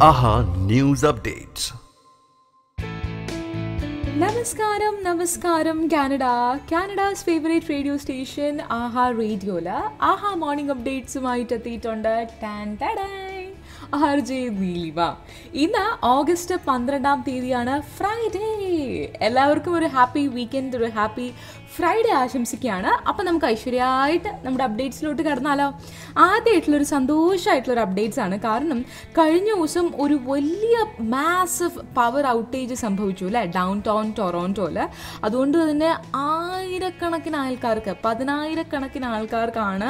ആഹാ news updates നമസ്കാരം നമസ്കാരം Canada Canada's favourite radio station ആഹാ റേഡിയോയില് ആഹാ മോർണിംഗ് അപ്ഡേറ്റ്സുമായിട്ട് എത്തിയിട്ടുണ്ട് ടാൻ ടഡായ് ആർ ജെ നീലിമ ഇന്ന് ഓഗസ്റ്റ് പന്ത്രണ്ടാം തീയതിയാണ് ഫ്രൈഡേ എല്ലാവർക്കും ഒരു ഹാപ്പി വീക്കെൻഡ് ഒരു ഹാപ്പി ഫ്രൈഡേ ആശംസിക്കുകയാണ് അപ്പം നമുക്ക് ഐശ്വര്യമായിട്ട് നമ്മുടെ അപ്ഡേറ്റ്സിലോട്ട് കടന്നാലോ ആദ്യമായിട്ടുള്ളൊരു സന്തോഷമായിട്ടുള്ളൊരു അപ്ഡേറ്റ്സ് ആണ് കാരണം കഴിഞ്ഞ ദിവസം ഒരു വലിയ മാസീവ് പവർ ഔട്ടേജ് സംഭവിച്ചു അല്ലേ ഡൗൺ ടൗൺ ടൊറോണ്ടോയിൽ അതുകൊണ്ട് തന്നെ ആയിരക്കണക്കിന് ആൾക്കാർക്ക് പതിനായിരക്കണക്കിന് ആൾക്കാർക്കാണ്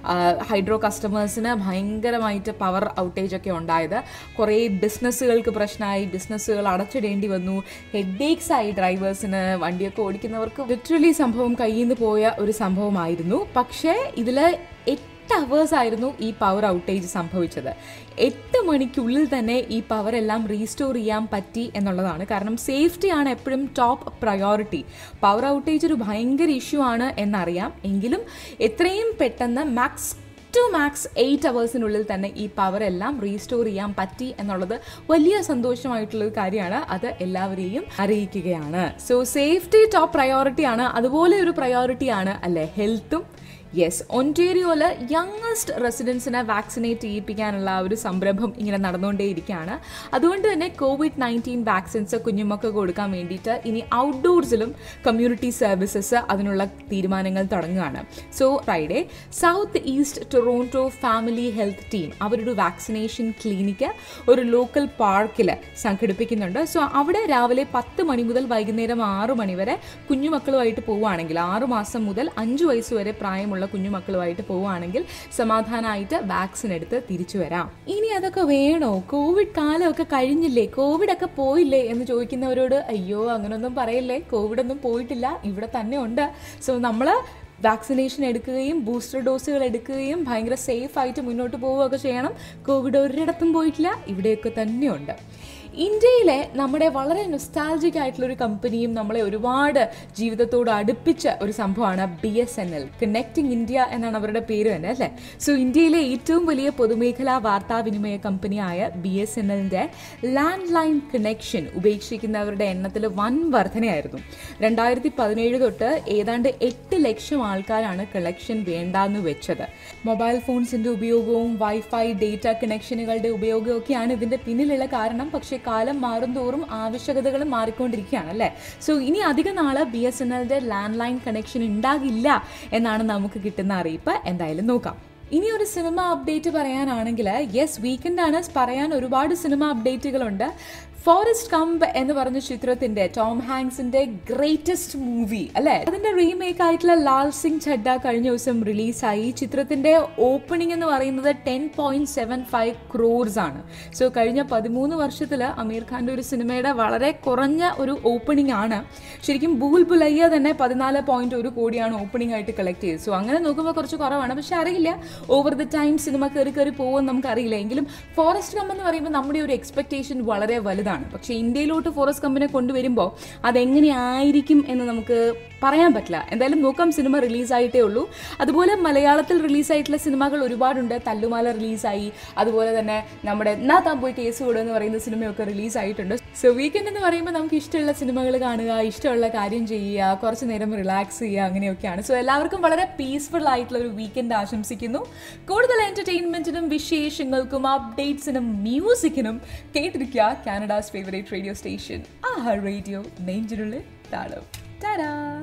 ഹൈഡ്രോ കസ്റ്റമേഴ്സിന് ഭയങ്കരമായിട്ട് പവർ ഔട്ടേജ് ഒക്കെ ഉണ്ടായത് കുറേ ബിസിനസ്സുകൾക്ക് പ്രശ്നമായി ബിസിനസ്സുകൾ അടച്ചിടേണ്ടി വന്നു ഹെഡേക്സ് ആയി ഡ്രൈവേഴ്സിന് വണ്ടിയൊക്കെ ഓടിക്കുന്നവർക്ക് ലിറ്ററലി സംഭവം കയ്യിൽ നിന്ന് പോയ ഒരു സംഭവമായിരുന്നു പക്ഷേ ഇതിൽ എട്ട് അവേഴ്സ് ആയിരുന്നു ഈ പവർ ഔട്ടേജ് സംഭവിച്ചത് എട്ട് മണിക്കുള്ളിൽ തന്നെ ഈ പവർ എല്ലാം റീസ്റ്റോർ ചെയ്യാൻ പറ്റി എന്നുള്ളതാണ് കാരണം സേഫ്റ്റി ആണ് എപ്പോഴും ടോപ്പ് പ്രയോറിറ്റി പവർ ഔട്ടേജ് ഒരു ഭയങ്കര ഇഷ്യൂ ആണ് എന്നറിയാം എങ്കിലും എത്രയും പെട്ടെന്ന് മാക്സ് ടു മാക്സ് എയ്റ്റ് അവേഴ്സിനുള്ളിൽ തന്നെ ഈ പവർ എല്ലാം റീസ്റ്റോർ ചെയ്യാൻ പറ്റി എന്നുള്ളത് വലിയ സന്തോഷമായിട്ടുള്ളൊരു കാര്യമാണ് അത് എല്ലാവരെയും അറിയിക്കുകയാണ് സോ സേഫ്റ്റി ടോപ്പ് പ്രയോറിറ്റി ആണ് അതുപോലെ ഒരു പ്രയോറിറ്റി ആണ് അല്ലേ ഹെൽത്തും യെസ് ഒൻറ്റേരിയോയിൽ യങ്ങസ്റ്റ് റെസിഡൻസിനെ വാക്സിനേറ്റ് ചെയ്യിപ്പിക്കാനുള്ള ആ ഒരു സംരംഭം ഇങ്ങനെ നടന്നുകൊണ്ടേയിരിക്കുകയാണ് അതുകൊണ്ട് തന്നെ കോവിഡ് നയൻറ്റീൻ വാക്സിൻസ് കുഞ്ഞുമക്കൾക്ക് കൊടുക്കാൻ വേണ്ടിയിട്ട് ഇനി ഔട്ട്ഡോർസിലും കമ്മ്യൂണിറ്റി സർവീസസ് അതിനുള്ള തീരുമാനങ്ങൾ തുടങ്ങുകയാണ് so Friday south east Toronto family health team അവരൊരു വാക്സിനേഷൻ ക്ലിനിക്ക് ഒരു ലോക്കൽ പാർക്കിൽ സംഘടിപ്പിക്കുന്നുണ്ട് സോ അവിടെ രാവിലെ പത്ത് മണി മുതൽ വൈകുന്നേരം ആറു മണി വരെ കുഞ്ഞുമക്കളുമായിട്ട് പോവുകയാണെങ്കിൽ ആറു മാസം മുതൽ അഞ്ച് വയസ്സ് വരെ പ്രായമുള്ള കുഞ്ഞുമക്കളുമായിട്ട് പോവുകയാണെങ്കിൽ സമാധാനമായിട്ട് വാക്സിൻ എടുത്ത് തിരിച്ചു വരാം ഇനി അതൊക്കെ വേണോ കോവിഡ് കാലമൊക്കെ കഴിഞ്ഞില്ലേ കോവിഡ് ഒക്കെ പോയില്ലേ എന്ന് ചോദിക്കുന്നവരോട് അയ്യോ അങ്ങനൊന്നും പറയില്ലേ കോവിഡ് ഒന്നും പോയിട്ടില്ല ഇവിടെ തന്നെ ഉണ്ട് സോ നമ്മൾ വാക്സിനേഷൻ എടുക്കുകയും ബൂസ്റ്റർ ഡോസുകൾ എടുക്കുകയും ഭയങ്കര സേഫ് ആയിട്ട് മുന്നോട്ട് പോവുകയൊക്കെ ചെയ്യണം കോവിഡ് ഒരിടത്തും പോയിട്ടില്ല ഇവിടെയൊക്കെ തന്നെയുണ്ട് ഇന്ത്യയിലെ നമ്മുടെ വളരെ നൊസ്റ്റാൾജിക് ആയിട്ടുള്ള ഒരു കമ്പനിയും നമ്മളെ ഒരുപാട് ജീവിതത്തോട് അടുപ്പിച്ച ഒരു സംഭവമാണ് B S N L connecting India എന്നാണ് അവരുടെ പേര് തന്നെ അല്ലേ സോ ഇന്ത്യയിലെ ഏറ്റവും വലിയ പൊതുമേഖലാ വാർത്താവിനിമയ കമ്പനിയായ ബി എസ് എൻ എല്ലിൻ്റെ ലാൻഡ് ലൈൻ കണക്ഷൻ ഉപേക്ഷിക്കുന്നവരുടെ എണ്ണത്തിൽ വൻ വർധനയായിരുന്നു രണ്ടായിരത്തി പതിനേഴ് തൊട്ട് ഏതാണ്ട് എട്ട് ലക്ഷം ആൾക്കാരാണ് കളക്ഷൻ വേണ്ടാന്ന് വെച്ചത് മൊബൈൽ ഫോൺസിന്റെ ഉപയോഗവും വൈഫൈ ഡേറ്റ കണക്ഷനുകളുടെ ഉപയോഗവും ഒക്കെയാണ് ഇതിന്റെ പിന്നിലുള്ള കാരണം പക്ഷേ കാലം മാറുന്തോറും ആവശ്യകതകളും മാറിക്കൊണ്ടിരിക്കുകയാണ് അല്ലേ സോ ഇനി അധിക നാള് ബി എസ് എൻ എല്ലിന്റെ ലാൻഡ് ലൈൻ കണക്ഷൻ ഉണ്ടാകില്ല എന്നാണ് നമുക്ക് കിട്ടുന്ന അറിയിപ്പ് എന്തായാലും നോക്കാം ഇനി ഒരു സിനിമ അപ്ഡേറ്റ് പറയാനാണെങ്കിൽ യെസ് വീക്കെൻഡ് ആണ് പറയാൻ ഒരുപാട് സിനിമ അപ്ഡേറ്റുകളുണ്ട് ഫോറസ്റ്റ് കമ്പ് എന്ന് പറഞ്ഞ ചിത്രത്തിന്റെ ടോം ഹാങ്സിന്റെ ഗ്രേറ്റസ്റ്റ് മൂവി അല്ലെ അതിന്റെ റീമേക്ക് ആയിട്ടുള്ള ലാൽ സിംഗ് ചഡ്ഡ കഴിഞ്ഞ ദിവസം റിലീസായി ചിത്രത്തിന്റെ ഓപ്പണിംഗ് എന്ന് പറയുന്നത് ten point seven five crores ആണ് സോ കഴിഞ്ഞ പതിമൂന്ന് വർഷത്തിൽ അമീർ ഖാന്റെ ഒരു സിനിമയുടെ വളരെ കുറഞ്ഞ ഒരു ഓപ്പണിംഗ് ആണ് ശരിക്കും ബൂൽ ബുലയ്യ തന്നെ പതിനാല് പോയിന്റ് ഒരു കോടിയാണ് ഓപ്പണിംഗ് ആയിട്ട് കളക്ട് ചെയ്തത് സോ അങ്ങനെ നോക്കുമ്പോൾ കുറച്ച് കുറവാണ് പക്ഷെ അറിയില്ല ഓവർ ദ ടൈം സിനിമ കയറി കയറി പോകുമെന്ന് നമുക്കറിയില്ല എങ്കിലും ഫോറസ്റ്റ് കമ്പ് എന്ന് പറയുമ്പോൾ നമ്മുടെ ഒരു എക്സ്പെക്ടേഷൻ വളരെ വലുതാണ് പക്ഷേ ഇന്ത്യയിലോട്ട് ഫോറസ്റ്റ് കമ്പിനെ കൊണ്ടുവരുമ്പോൾ അതെങ്ങനെയായിരിക്കും എന്ന് നമുക്ക് പറയാൻ പറ്റില്ല എന്തായാലും നോക്കാം സിനിമ റിലീസായിട്ടേ ഉള്ളൂ അതുപോലെ മലയാളത്തിൽ റിലീസായിട്ടുള്ള സിനിമകൾ ഒരുപാടുണ്ട് തല്ലുമാല റിലീസായി അതുപോലെ തന്നെ നമ്മുടെ എന്നാ താൻ പോയി കേസ് കൂടുക എന്ന് പറയുന്ന സിനിമയൊക്കെ റിലീസായിട്ടുണ്ട് സോ വീക്കെൻഡ് എന്ന് പറയുമ്പോൾ നമുക്ക് ഇഷ്ടമുള്ള സിനിമകൾ കാണുക ഇഷ്ടമുള്ള കാര്യം ചെയ്യുക കുറച്ച് നേരം റിലാക്സ് ചെയ്യുക അങ്ങനെയൊക്കെയാണ് സോ എല്ലാവർക്കും വളരെ പീസ്ഫുൾ ആയിട്ടുള്ള ഒരു വീക്കെൻഡ് ആശംസിക്കുന്നു കൂടുതൽ എന്റർടൈൻമെന്റിനും വിശേഷങ്ങൾക്കും അപ്ഡേറ്റ്സിനും മ്യൂസിക്കിനും കേട്ടിരിക്കുക കാനഡാസ് ഫേവറേറ്റ് റേഡിയോ സ്റ്റേഷൻ ആ റേഡിയോ നെഞ്ചിനുള്ളിൽ താളം ടാരാ